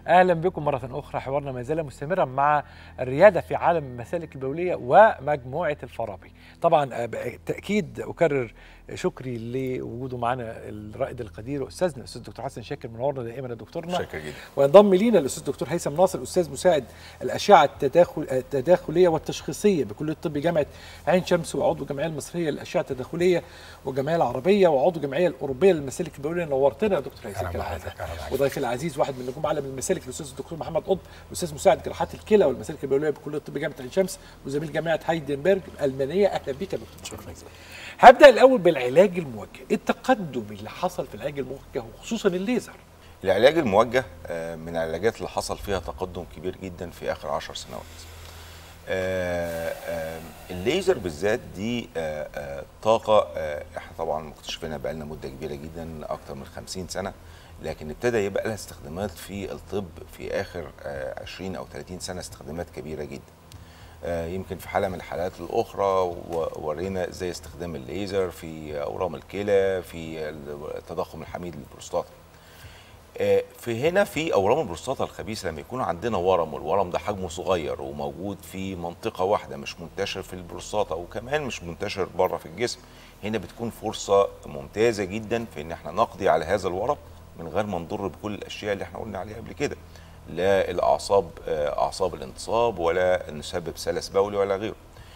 اهلا بكم مره اخرى حوارنا ما زال مستمرا مع الرياده في عالم المسالك البوليه ومجموعه الفارابي طبعا بالتاكيد اكرر شكري لوجوده معنا الرائد القدير استاذنا الاستاذ الدكتور حسن شاكر منورنا دائما يا دكتورنا شكرا جدا وينضم لينا الاستاذ الدكتور هيثم ناصر استاذ مساعد الاشعه التداخل التداخليه والتشخيصيه بكليه الطب جامعه عين شمس وعضو الجمعيه المصريه للاشعه التداخليه والجمعيه العربيه وعضو الجمعيه الاوروبيه للمسالك البوليه نورتنا يا دكتور هيثم كالعاده وضيفي العزيز واحد من نجوم عالم المسالك الاستاذ الدكتور محمد قطب استاذ مساعد جراحات الكلى والمسالك البوليه بكليه الطب جامعه عين شمس وزميل جامعه هايدنبرج الالمانيه اهلا بك يا دكتور شكرا هبدا الاول بالعلاج الموجه التقدم اللي حصل في العلاج الموجه وخصوصا الليزر العلاج الموجه من العلاجات اللي حصل فيها تقدم كبير جدا في اخر عشر سنوات الليزر بالذات دي طاقه احنا طبعا مكتشفينها بقى لنا مده كبيره جدا اكتر من 50 سنه لكن ابتدى يبقى لها استخدامات في الطب في اخر 20 او 30 سنه استخدامات كبيره جدا يمكن في حاله من الحالات الاخرى ورينا ازاي استخدام الليزر في اورام الكلى في التضخم الحميد للبروستاتا في هنا في اورام البروستاتا الخبيثه لما يكون عندنا ورم والورم ده حجمه صغير وموجود في منطقه واحده مش منتشر في البروستاتا وكمان مش منتشر بره في الجسم هنا بتكون فرصه ممتازه جدا في ان احنا نقضي على هذا الورم من غير ما نضر بكل الاشياء اللي احنا قلنا عليها قبل كده لا الاعصاب اعصاب الانتصاب ولا نسبب سلس بولي ولا غيره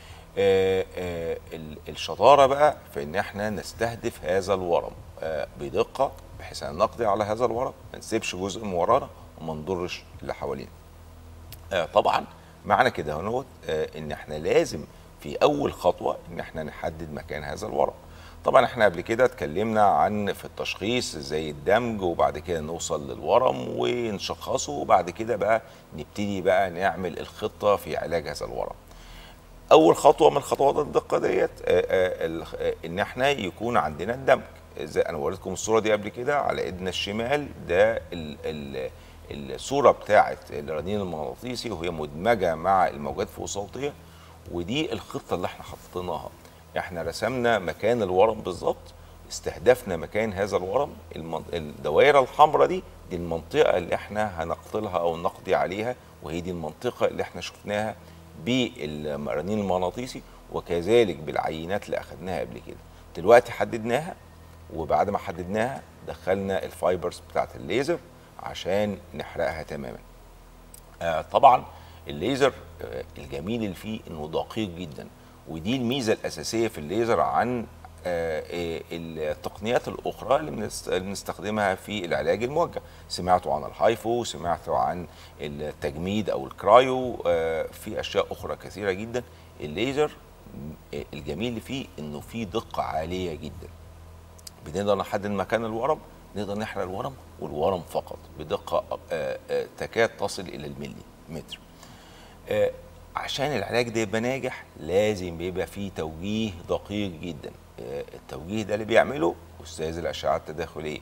الشطاره بقى في ان احنا نستهدف هذا الورم بدقه بحيث ان نقضي على هذا الورم ما نسيبش جزء من ورانا وما نضرش اللي حوالينا طبعا معنى كده هو ان احنا لازم في اول خطوه ان احنا نحدد مكان هذا الورم طبعا احنا قبل كده اتكلمنا عن في التشخيص زي الدمج وبعد كده نوصل للورم ونشخصه وبعد كده بقى نبتدي بقى نعمل الخطه في علاج هذا الورم اول خطوه من خطوات الدقه ديت ان احنا يكون عندنا الدمج زي انا وريتكم الصوره دي قبل كده على ايدنا الشمال ده ال ال الصوره بتاعه الرنين المغناطيسي وهي مدمجه مع الموجات فوق صوتيه ودي الخطه اللي احنا حطيناها احنا رسمنا مكان الورم بالظبط استهدفنا مكان هذا الورم الدوائر الحمراء دي دي المنطقه اللي احنا هنقتلها او نقضي عليها وهي دي المنطقه اللي احنا شفناها بالرنين المغناطيسي وكذلك بالعينات اللي اخذناها قبل كده دلوقتي حددناها وبعد ما حددناها دخلنا الفايبرز بتاعت الليزر عشان نحرقها تماما آه طبعا الليزر آه الجميل اللي فيه انه دقيق جدا ودي الميزه الاساسيه في الليزر عن آه التقنيات الاخرى اللي بنستخدمها في العلاج الموجه سمعتوا عن الهايفو سمعتوا عن التجميد او الكرايو في اشياء اخرى كثيره جدا الليزر الجميل اللي فيه انه فيه دقه عاليه جدا بنقدر نحدد مكان الورم نقدر نحرق الورم والورم فقط بدقه تكاد تصل الى الملي متر عشان العلاج ده يبقى ناجح لازم بيبقى فيه توجيه دقيق جدا التوجيه ده اللي بيعمله استاذ الاشعه التداخليه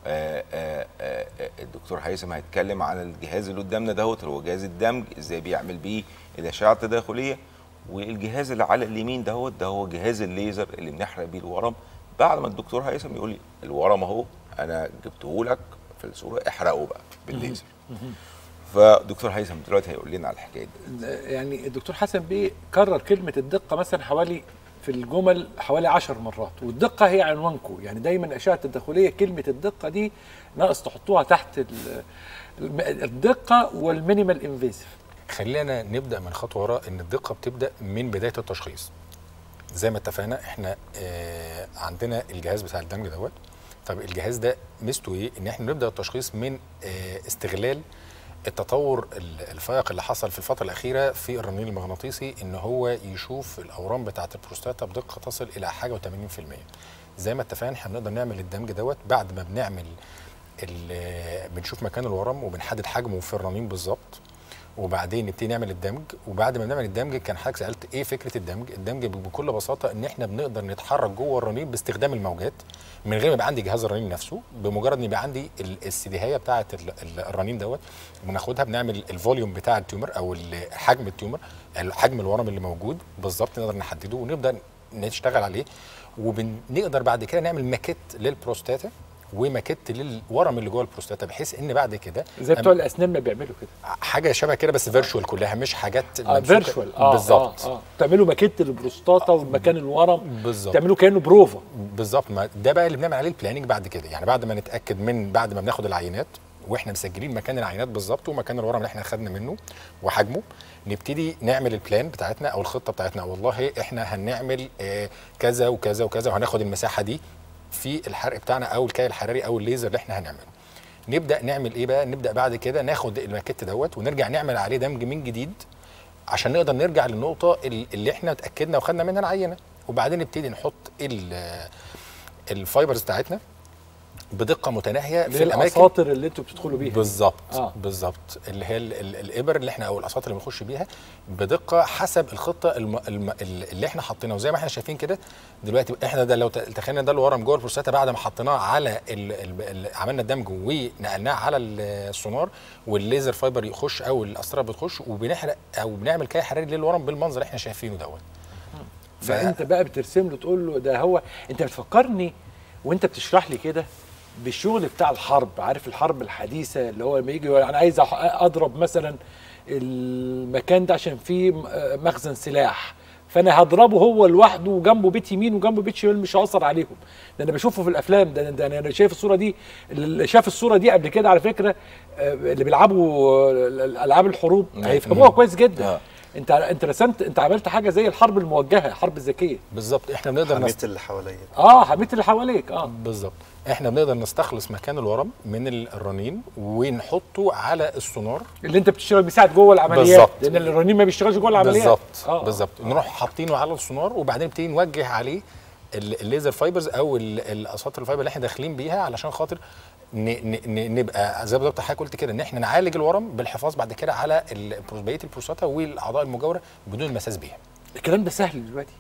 الدكتور هيثم هيتكلم عن الجهاز اللي قدامنا دوت اللي هو جهاز الدمج ازاي بيعمل بيه الاشعه التداخليه والجهاز اللي على اليمين دوت ده هو جهاز الليزر اللي بنحرق بيه الورم بعد ما الدكتور هيثم يقول لي الورم اهو انا جبته لك في الصوره احرقه بقى بالليزر فدكتور هيثم دلوقتي هيقول لنا على الحكايه دي يعني الدكتور حسن بيه كرر كلمه الدقه مثلا حوالي في الجمل حوالي عشر مرات والدقه هي عنوانكم يعني دايما الاشعه التداخليه كلمه الدقه دي ناقص تحطوها تحت الدقه والمينيمال انفيسيف خلينا نبدا من خطوه وراء ان الدقه بتبدا من بدايه التشخيص زي ما اتفقنا احنا آه عندنا الجهاز بتاع الدمج دوت طب الجهاز ده ميزته ايه ان احنا نبدا التشخيص من آه استغلال التطور الفائق اللي حصل في الفتره الاخيره في الرنين المغناطيسي ان هو يشوف الاورام بتاعه البروستاتا بدقه تصل الى حاجه و80% زي ما اتفقنا احنا بنقدر نعمل الدمج دوت بعد ما بنعمل بنشوف مكان الورم وبنحدد حجمه في الرنين بالظبط وبعدين نبتدي نعمل الدمج وبعد ما بنعمل الدمج كان حضرتك سالت ايه فكره الدمج؟ الدمج بكل بساطه ان احنا بنقدر نتحرك جوه الرنين باستخدام الموجات من غير ما يبقى عندي جهاز الرنين نفسه بمجرد ان يبقى عندي السديهيه بتاعه الرنين دوت بناخدها بنعمل الفوليوم بتاع التيومر او حجم التيومر حجم الورم اللي موجود بالظبط نقدر نحدده ونبدا نشتغل عليه وبنقدر بعد كده نعمل ماكيت للبروستاتا وماكيت للورم اللي جوه البروستاتا بحيث ان بعد كده زي بتوع الاسنان ما بيعملوا كده حاجه شبه كده بس فيرشوال كلها مش حاجات اه ممسوكة. فيرشوال اه بالظبط آه. آه. تعملوا ماكيت للبروستاتا والمكان الورم بالظبط. تعملوا كانه بروفا بالظبط ما ده بقى اللي بنعمل عليه البلاننج بعد كده يعني بعد ما نتاكد من بعد ما بناخد العينات واحنا مسجلين مكان العينات بالظبط ومكان الورم اللي احنا خدنا منه وحجمه نبتدي نعمل البلان بتاعتنا او الخطه بتاعتنا والله احنا هنعمل آه كذا وكذا وكذا وهناخد المساحه دي في الحرق بتاعنا او الكي الحراري او الليزر اللي احنا هنعمله نبدا نعمل ايه بقى نبدا بعد كده ناخد الماكيت دوت ونرجع نعمل عليه دمج من جديد عشان نقدر نرجع للنقطه ال- اللي احنا اتاكدنا وخدنا منها العينه وبعدين نبتدي نحط ال- الفايبرز بتاعتنا بدقه متناهيه اللي في هي الاماكن الاساطر اللي انتوا بتدخلوا بيها بالظبط آه. آه. بالظبط اللي هي ال- ال- الابر اللي احنا او الاساطر اللي بنخش بيها بدقه حسب الخطه الم الم اللي احنا حاطينها وزي ما احنا شايفين كده دلوقتي احنا ده لو ت- تخيلنا ده اللي ورم جوه البروستاتا بعد ما حطيناه على ال ال ال عملنا الدمج ونقلناه على السونار والليزر فايبر يخش او الاسطره بتخش وبنحرق او بنعمل كي حراري للورم بالمنظر اللي احنا شايفينه دوت فانت بقى بترسم له تقول له ده هو انت بتفكرني وانت بتشرح لي كده بالشغل بتاع الحرب عارف الحرب الحديثه اللي هو لما يجي يقول انا عايز أح- اضرب مثلا المكان ده عشان فيه م- آه مخزن سلاح فانا هضربه هو لوحده وجنبه بيت يمين وجنبه بيت شمال مش هاثر عليهم ده انا بشوفه في الافلام ده, ده انا شايف الصوره دي اللي شاف الصوره دي قبل كده على فكره آه، اللي بيلعبوا آه، العاب الحروب هيفهموها كويس جدا آه. انت انت رسمت انت عملت حاجه زي الحرب الموجهه الحرب الذكيه بالظبط احنا بنقدر نست... حميت اللي حواليا اه حميت اللي حواليك اه بالظبط احنا بنقدر نستخلص مكان الورم من الرنين ونحطه على السونار اللي انت بتشتغل بيساعد جوه العمليات بالظبط. لان الرنين ما بيشتغلش جوه العمليات بالظبط آه. بالظبط نروح حاطينه على السونار وبعدين نبتدي نوجه عليه ال- الليزر فايبرز او ال- الاساطر الفايبر اللي احنا داخلين بيها علشان خاطر ن ن ن نبقى زي بالظبط حضرتك قلت كده ان احنا نعالج الورم بالحفاظ بعد كده على ال- بقيه البروستاتا والاعضاء المجاوره بدون المساس بيها الكلام ده سهل دلوقتي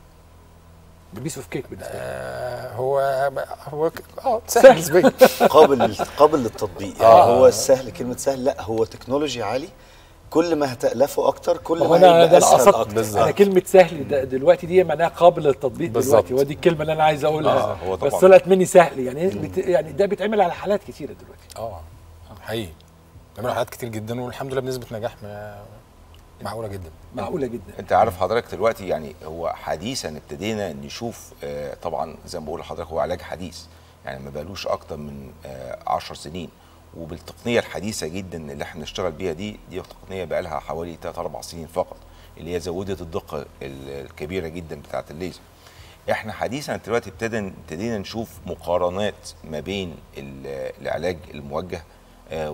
ده بيس اوف كيك بالنسبه لي آه هو هو ك- اه سهل. سهل نسبيا قابل قابل للتطبيق يعني آه. هو السهل كلمه سهل لا هو تكنولوجي عالي كل ما هتألفه اكتر كل ما هو ما انا هيبقى ده انا اسهل قصدت اكتر بالظبط. انا كلمه سهل ده دلوقتي دي معناها قابل للتطبيق بالظبط. دلوقتي ودي الكلمه اللي انا عايز اقولها آه، هو بس طبعاً. طلعت مني سهل يعني بت... يعني ده بيتعمل على حالات كتيره دلوقتي اه حقيقي بنعمل حالات كتير جدا والحمد لله بنسبه نجاح ما- معقوله جدا معقوله جدا انت عارف حضرتك دلوقتي يعني هو حديثا ابتدينا نشوف آه، طبعا زي ما بقول لحضرتك هو علاج حديث يعني ما بقالوش اكتر من 10 سنين وبالتقنيه الحديثه جدا اللي احنا نشتغل بيها دي دي تقنيه بقى لها حوالي 3 4 سنين فقط اللي هي زودت الدقه ال- الكبيره جدا بتاعه الليزر احنا حديثا دلوقتي ابتدى ابتدينا نشوف مقارنات ما بين ال- العلاج الموجه آه،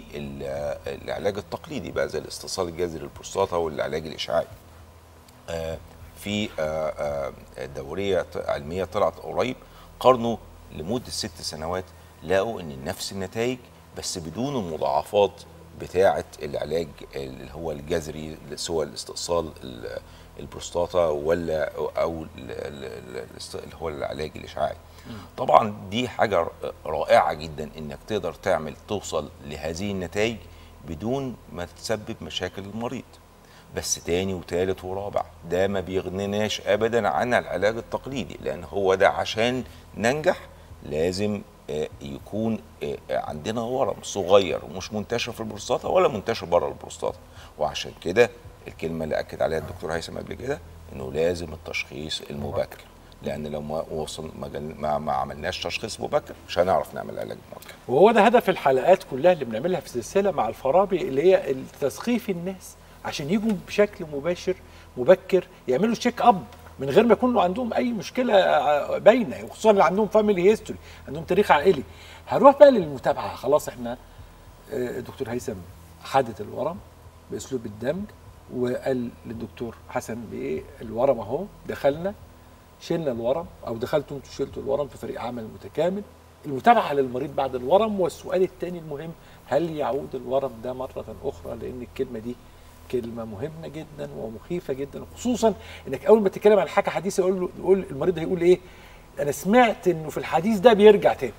والعلاج التقليدي بقى زي الاستئصال الجذري للبروستاتا والعلاج الاشعاعي آه، في آه، آه، دوريه ط- علميه طلعت قريب قارنوا لمده ست سنوات لقوا ان نفس النتائج بس بدون المضاعفات بتاعه العلاج اللي هو الجذري سواء الاستئصال ال- البروستاتا ولا او ال- ال- ال- الاست- اللي هو العلاج الاشعاعي طبعا دي حاجه رائعه جدا انك تقدر تعمل توصل لهذه النتائج بدون ما تسبب مشاكل للمريض بس تاني وتالت ورابع ده ما بيغنيناش ابدا عن العلاج التقليدي لان هو ده عشان ننجح لازم آه، يكون آه، عندنا ورم صغير ومش منتشر في البروستاتا ولا منتشر بره البروستاتا وعشان كده الكلمه اللي اكد عليها الدكتور هيثم قبل كده انه لازم التشخيص المبكر لان لو ما وصل ما, جل- ما, ما عملناش تشخيص مبكر مش هنعرف نعمل علاج مبكر وهو ده هدف الحلقات كلها اللي بنعملها في سلسله مع الفارابي اللي هي تثقيف الناس عشان يجوا بشكل مباشر مبكر يعملوا تشيك اب من غير ما يكون عندهم اي مشكله ع- باينه وخصوصا اللي عندهم فاميلي هيستوري عندهم تاريخ عائلي هنروح بقى للمتابعه خلاص احنا آه، الدكتور هيثم حدد الورم باسلوب الدمج وقال للدكتور حسن بايه الورم اهو دخلنا شلنا الورم او دخلتوا انتوا شلتوا الورم في فريق عمل متكامل المتابعه للمريض بعد الورم والسؤال الثاني المهم هل يعود الورم ده مره اخرى لان الكلمه دي كلمه مهمه جدا ومخيفه جدا خصوصا انك اول ما تتكلم عن حاجه حديثه يقول له يقول المريض هيقول ايه انا سمعت انه في الحديث ده بيرجع تاني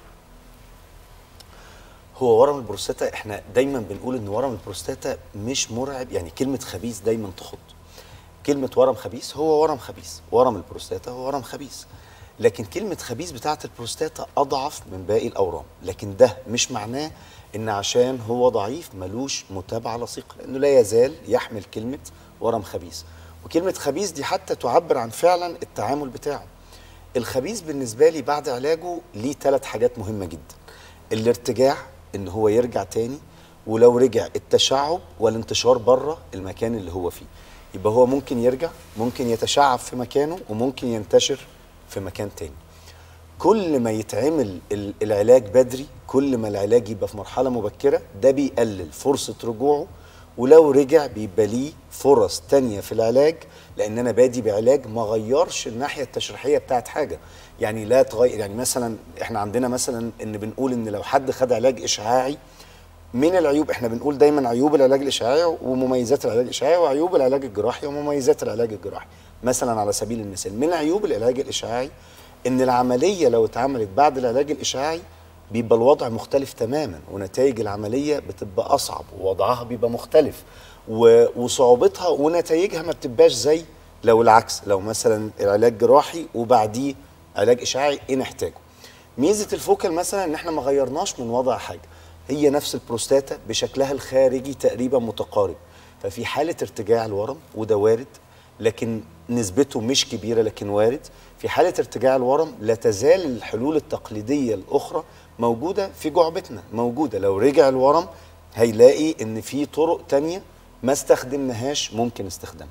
هو ورم البروستاتا احنا دايما بنقول ان ورم البروستاتا مش مرعب يعني كلمه خبيث دايما تخض كلمه ورم خبيث هو ورم خبيث ورم البروستاتا هو ورم خبيث لكن كلمه خبيث بتاعه البروستاتا اضعف من باقي الاورام لكن ده مش معناه ان عشان هو ضعيف ملوش متابعه لصيقه لانه لا يزال يحمل كلمه ورم خبيث وكلمه خبيث دي حتى تعبر عن فعلا التعامل بتاعه الخبيث بالنسبه لي بعد علاجه ليه ثلاث حاجات مهمه جدا الارتجاع ان هو يرجع تاني ولو رجع التشعب والانتشار بره المكان اللي هو فيه يبقى هو ممكن يرجع ممكن يتشعب في مكانه وممكن ينتشر في مكان تاني كل ما يتعمل ال- العلاج بدري كل ما العلاج يبقى في مرحله مبكره ده بيقلل فرصه رجوعه ولو رجع بيبقى ليه فرص تانية في العلاج لان انا بادي بعلاج ما غيرش الناحيه التشريحيه بتاعت حاجه يعني لا تغير يعني مثلا احنا عندنا مثلا ان بنقول ان لو حد خد علاج اشعاعي من العيوب احنا بنقول دايما عيوب العلاج الاشعاعي ومميزات العلاج الاشعاعي وعيوب العلاج الجراحي ومميزات العلاج الجراحي مثلا على سبيل المثال من عيوب العلاج الاشعاعي ان العمليه لو اتعملت بعد العلاج الاشعاعي بيبقى الوضع مختلف تماما ونتائج العمليه بتبقى اصعب ووضعها بيبقى مختلف و- وصعوبتها ونتائجها ما بتبقاش زي لو العكس لو مثلا العلاج جراحي وبعديه علاج اشعاعي ان احتاجه ميزه الفوكال مثلا ان احنا ما غيرناش من وضع حاجه هي نفس البروستاتا بشكلها الخارجي تقريبا متقارب ففي حاله ارتجاع الورم وده وارد لكن نسبته مش كبيره لكن وارد في حاله ارتجاع الورم لا تزال الحلول التقليديه الاخرى موجوده في جعبتنا موجوده لو رجع الورم هيلاقي ان في طرق تانية ما استخدمناهاش ممكن استخدامها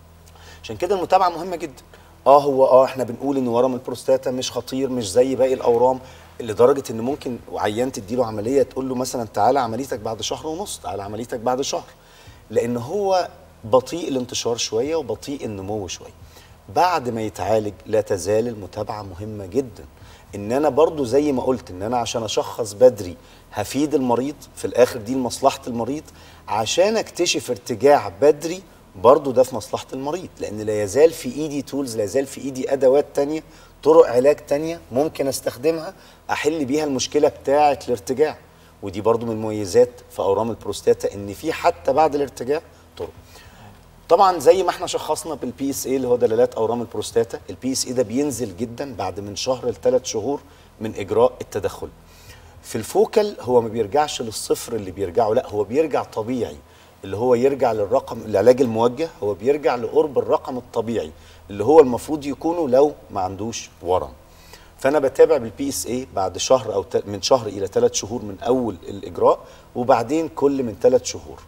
عشان كده المتابعه مهمه جدا اه هو اه احنا بنقول ان ورم البروستاتا مش خطير مش زي باقي الاورام لدرجه ان ممكن عيان تديله عمليه تقول له مثلا تعالى عمليتك بعد شهر ونص تعالى عمليتك بعد شهر لان هو بطيء الانتشار شويه وبطيء النمو شويه بعد ما يتعالج لا تزال المتابعه مهمه جدا ان انا برضو زي ما قلت ان انا عشان اشخص بدري هفيد المريض في الاخر دي لمصلحه المريض عشان اكتشف ارتجاع بدري برضو ده في مصلحه المريض لان لا يزال في ايدي تولز لا يزال في ايدي ادوات تانية طرق علاج تانية ممكن استخدمها احل بيها المشكله بتاعه الارتجاع ودي برضو من المميزات في اورام البروستاتا ان في حتى بعد الارتجاع طرق طبعا زي ما احنا شخصنا بالبي اس اي اللي هو دلالات اورام البروستاتا البي اس اي ده بينزل جدا بعد من شهر لثلاث شهور من اجراء التدخل في الفوكل هو ما بيرجعش للصفر اللي بيرجعه لا هو بيرجع طبيعي اللي هو يرجع للرقم العلاج الموجه هو بيرجع لقرب الرقم الطبيعي اللي هو المفروض يكونه لو ما عندوش ورم فانا بتابع بالبي اس اي بعد شهر او ت- من شهر الى ثلاث شهور من اول الاجراء وبعدين كل من ثلاث شهور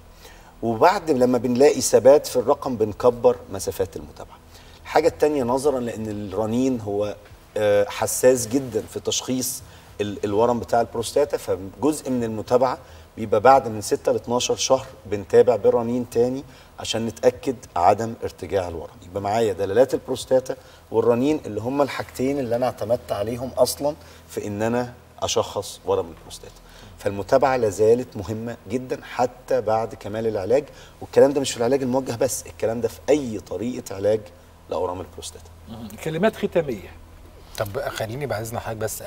وبعد لما بنلاقي ثبات في الرقم بنكبر مسافات المتابعه الحاجه الثانيه نظرا لان الرنين هو آه، حساس جدا في تشخيص ال- الورم بتاع البروستاتا فجزء من المتابعه بيبقى بعد من 6 ل 12 شهر بنتابع بالرنين تاني عشان نتاكد عدم ارتجاع الورم يبقى معايا دلالات البروستاتا والرنين اللي هم الحاجتين اللي انا اعتمدت عليهم اصلا في ان انا اشخص ورم البروستاتا فالمتابعه لازالت مهمه جدا حتى بعد كمال العلاج والكلام ده مش في العلاج الموجه بس الكلام ده في اي طريقه علاج لاورام البروستاتا كلمات ختاميه طب خليني بعد اذن حضرتك بس أ- أ-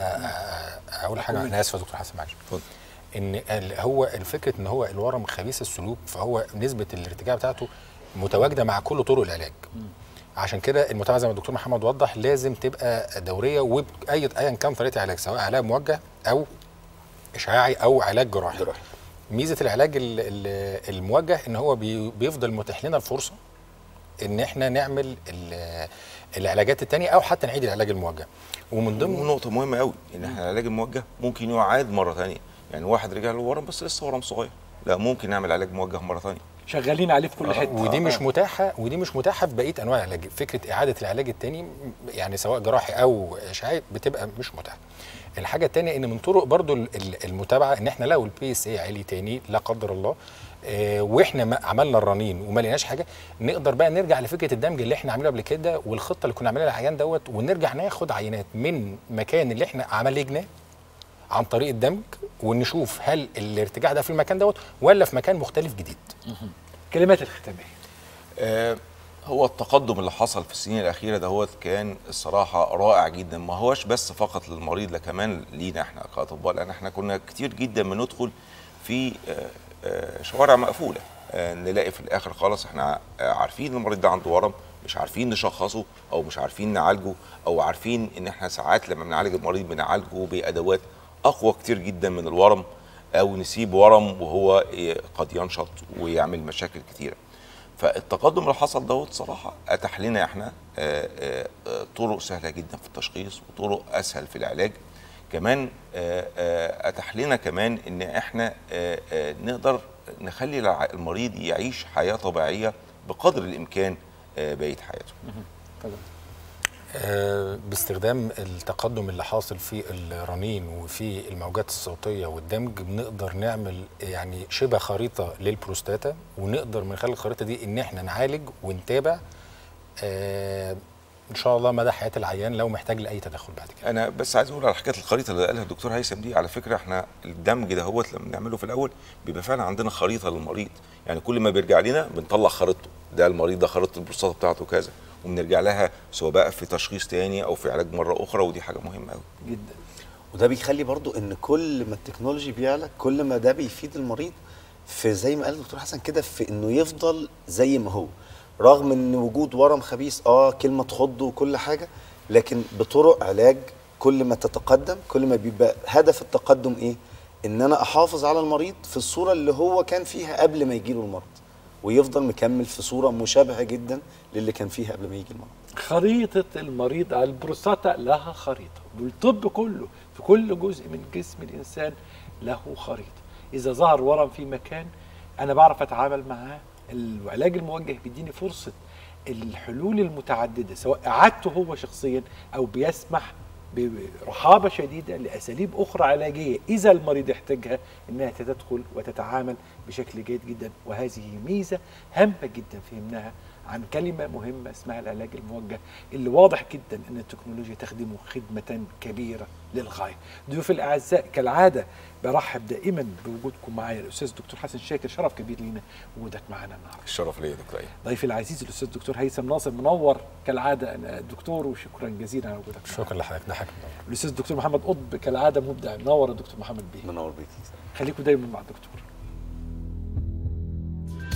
اقول حاجه انا اسف يا دكتور حسن معلش اتفضل. ان ال- هو الفكره ان هو الورم خبيث السلوك فهو نسبه الارتجاع بتاعته متواجده مع كل طرق العلاج عشان كده المتابعه زي ما الدكتور محمد وضح لازم تبقى دوريه واي ايا كان طريقه العلاج سواء علاج موجه او اشعاعي او علاج جراحي جراحي. ميزه العلاج ال- ال- الموجه ان هو بي- بيفضل متاح لنا الفرصه ان احنا نعمل ال- العلاجات التانية او حتى نعيد العلاج الموجه ومن ضمن ونقطة مهمة قوي ان احنا العلاج الموجه ممكن يعاد مرة ثانية يعني واحد رجع له ورم بس لسه ورم صغير لا ممكن نعمل علاج موجه مرة ثانية شغالين عليه في كل حته ودي مش متاحه ودي مش متاحه في بقيه انواع العلاج فكره اعاده العلاج التاني يعني سواء جراحي او اشعاعي بتبقى مش متاحه الحاجه التانية ان من طرق برضو ال- ال- المتابعه ان احنا لو البي اس اي عالي تاني لا قدر الله آه، واحنا ما عملنا الرنين وما لقيناش حاجه نقدر بقى نرجع لفكره الدمج اللي احنا عاملينها قبل كده والخطه اللي كنا عاملينها للعيان دوت ونرجع ناخد عينات من مكان اللي احنا عملناه عن طريق الدمج ونشوف هل الارتجاع ده في المكان دوت ولا في مكان مختلف جديد كلمات الختاميه آه، هو التقدم اللي حصل في السنين الاخيره دهوت كان الصراحه رائع جدا ما هوش بس فقط للمريض لا كمان لينا احنا كاطباء لان احنا كنا كتير جدا بندخل في آه، آه، شوارع مقفوله آه، نلاقي في الاخر خالص احنا آه، عارفين المريض ده عنده ورم مش عارفين نشخصه او مش عارفين نعالجه او عارفين ان احنا ساعات لما بنعالج المريض بنعالجه بادوات اقوى كتير جدا من الورم او نسيب ورم وهو إيه قد ينشط ويعمل مشاكل كتيره فالتقدم اللي حصل دوت صراحه اتاح لنا احنا آه، آه، آه، طرق سهله جدا في التشخيص وطرق اسهل في العلاج كمان آه، آه، اتاح لنا كمان ان احنا آه، آه، نقدر نخلي الع- المريض يعيش حياه طبيعيه بقدر الامكان آه، بقيه حياته طبعا. آه، باستخدام التقدم اللي حاصل في الرنين وفي الموجات الصوتيه والدمج بنقدر نعمل يعني شبه خريطه للبروستاتا ونقدر من خلال الخريطه دي ان احنا نعالج ونتابع آه، ان شاء الله مدى حياه العيان لو محتاج لاي تدخل بعد كده انا بس عايز اقول على حكايه الخريطه اللي قالها الدكتور هيثم دي على فكره احنا الدمج ده هوت لما بنعمله في الاول بيبقى فعلا عندنا خريطه للمريض يعني كل ما بيرجع لنا بنطلع خريطته ده المريض ده خريطه البروستاتا بتاعته كذا وبنرجع لها سواء بقى في تشخيص تاني او في علاج مره اخرى ودي حاجه مهمه قوي جدا وده بيخلي برضو ان كل ما التكنولوجي بيعلى كل ما ده بيفيد المريض في زي ما قال الدكتور حسن كده في انه يفضل زي ما هو رغم ان وجود ورم خبيث اه كلمه تخض وكل حاجه لكن بطرق علاج كل ما تتقدم كل ما بيبقى هدف التقدم ايه ان انا احافظ على المريض في الصوره اللي هو كان فيها قبل ما يجيله المرض ويفضل مكمل في صوره مشابهه جدا للي كان فيها قبل ما يجي المرض خريطة المريض على البروستاتا لها خريطة والطب كله في كل جزء من جسم الإنسان له خريطة إذا ظهر ورم في مكان أنا بعرف أتعامل معاه العلاج الموجه بيديني فرصة الحلول المتعددة سواء إعادته هو شخصيا أو بيسمح برحابة شديدة لأساليب أخرى علاجية إذا المريض يحتاجها إنها تدخل وتتعامل بشكل جيد جدا وهذه ميزة هامة جدا فهمناها عن كلمة مهمة اسمها العلاج الموجه اللي واضح جدا ان التكنولوجيا تخدمه خدمة كبيرة للغاية ضيوف الأعزاء كالعادة برحب دائما بوجودكم معايا الأستاذ الدكتور حسن شاكر شرف كبير لينا وجودك معنا النهارده الشرف ليا يا دكتور ايه ضيفي العزيز الأستاذ الدكتور هيثم ناصر منور كالعادة أنا الدكتور وشكرا جزيلا على وجودك معنا. شكرا لحضرتك ده حاجه الأستاذ الدكتور محمد قطب كالعادة مبدع منور يا دكتور محمد بيه منور بيتي خليكم دايما مع الدكتور